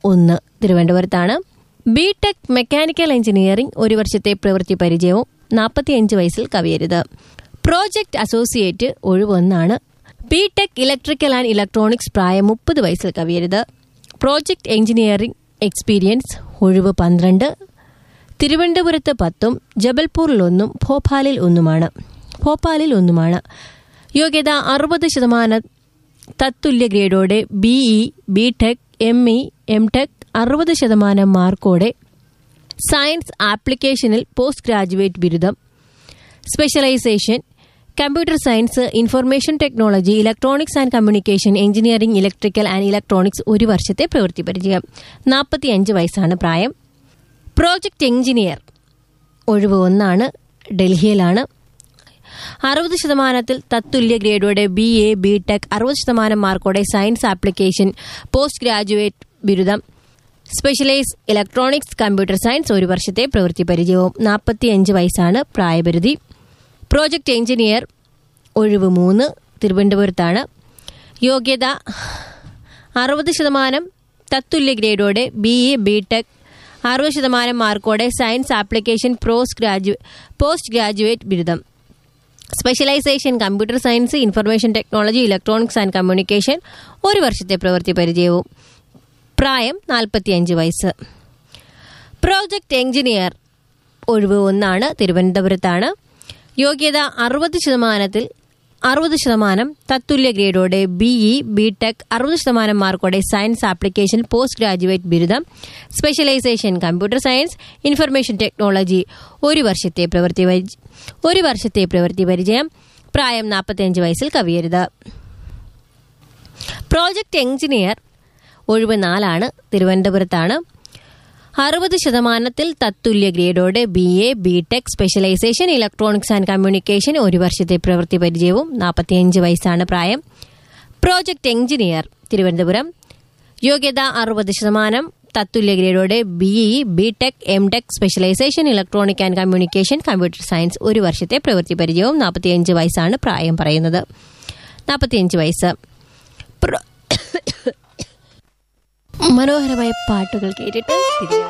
ഒന്ന് തിരുവനന്തപുരത്താണ് B tech mechanical engineering ഒരു വർഷത്തെ പ്രവൃത്തി പരിചയവും നാൽപ്പത്തിയഞ്ച് വയസ്സിൽ കവിയരുത് പ്രോജക്ട് അസോസിയേറ്റ് ഒഴിവൊന്നാണ് B tech electrical and electronics പ്രായം മുപ്പത് വയസ്സിൽ കവിയരുത് പ്രോജക്ട് എഞ്ചിനീയറിംഗ് എക്സ്പീരിയൻസ് ഒഴിവ് പന്ത്രണ്ട് തിരുവനന്തപുരത്ത് പത്തും ജബൽപൂരിൽ ഒന്നും ഭോപ്പാലിൽ ഒന്നുമാണ് ഭോപ്പാലിൽ ഒന്നുമാണ് യോഗ്യത അറുപത് ശതമാനം തത്തുല്യ ഗ്രേഡോടെ BE B tech M E M tech അറുപത് ശതമാനം മാർക്കോടെ സയൻസ് ആപ്ലിക്കേഷനിൽ പോസ്റ്റ് ഗ്രാജുവേറ്റ് ബിരുദം specialisation computer science information technology electronics and communication engineering electrical and electronics ഒരു വർഷത്തെ പ്രവൃത്തി പരിചയം നാൽപ്പത്തിയഞ്ച് വയസ്സാണ് പ്രായം പ്രോജക്റ്റ് എഞ്ചിനീയർ ഒഴിവ് ഒന്നാണ് ഡൽഹിയിലാണ് അറുപത് ശതമാനത്തിൽ തത്തുല്യ ഗ്രേഡോടെ ബി എ ബി ടെക് അറുപത് ശതമാനം മാർക്കോടെ സയൻസ് ആപ്ലിക്കേഷൻ പോസ്റ്റ് ഗ്രാജുവേറ്റ് ബിരുദം സ്പെഷ്യലൈസ് ഇലക്ട്രോണിക്സ് കമ്പ്യൂട്ടർ സയൻസ് ഒരു വർഷത്തെ പ്രവൃത്തി പരിചയവും നാൽപ്പത്തിയഞ്ച് വയസ്സാണ് പ്രായപരിധി പ്രോജക്റ്റ് എഞ്ചിനീയർ ഒഴിവ് മൂന്ന് തിരുവനന്തപുരത്താണ് യോഗ്യത അറുപത് ശതമാനം തത്തുല്യ ഗ്രേഡോടെ ബി എ ബി ടെക് അറുപത് ശതമാനം മാർക്കോടെ science application post grad post graduate ബിരുദം specialisation computer science information technology electronics and communication ഒരു വർഷത്തെ പ്രവൃത്തി പരിചയവും പ്രായം നാൽപ്പത്തിയഞ്ച് വയസ്സ് പ്രോജക്റ്റ് എഞ്ചിനീയർ ഒഴിവ് ഒന്നാണ് തിരുവനന്തപുരത്താണ് യോഗ്യത അറുപത് ശതമാനത്തിൽ അറുപത് ശതമാനം തത്തുല്യ ഗ്രേഡോടെ ബിഇ ബി ടെക് അറുപത് ശതമാനം മാർക്കോടെ സയൻസ് ആപ്ലിക്കേഷൻ പോസ്റ്റ് ഗ്രാജുവേറ്റ് ബിരുദം specialisation computer science information technology ഒരു വർഷത്തെ പ്രവൃത്തി പരിച- ഒരു വർഷത്തെ പ്രവൃത്തി പരിചയം പ്രായം നാൽപ്പത്തിയഞ്ച് വയസ്സിൽ കവിയരുത് പ്രോജക്റ്റ് എഞ്ചിനീയർ ഒഴിവ് നാലാണ് തിരുവനന്തപുരത്താണ് അറുപത് ശതമാനത്തിൽ തത്തുല്യ ഗ്രേഡോടെ B E B tech specialisation electronics and communication ഒരു വർഷത്തെ പ്രവൃത്തി പരിചയവും നാൽപ്പത്തിയഞ്ച് വയസ്സാണ് പ്രായം പ്രോജക്റ്റ് എഞ്ചിനീയർ തിരുവനന്തപുരം യോഗ്യത അറുപത് ശതമാനം തത്തുല്യ ഗ്രേഡോടെ BE B tech M tech specialisation electronic and communication computer science ഒരു വർഷത്തെ പ്രവൃത്തി പരിചയവും നാൽപ്പത്തിയഞ്ച് വയസ്സാണ് പ്രായം പറയുന്നത് നാൽപ്പത്തിയഞ്ച് വയസ്സ് പ്രോ- മനോഹരമായ പാട്ടുകൾ കേട്ടിട്ട് തിരികെ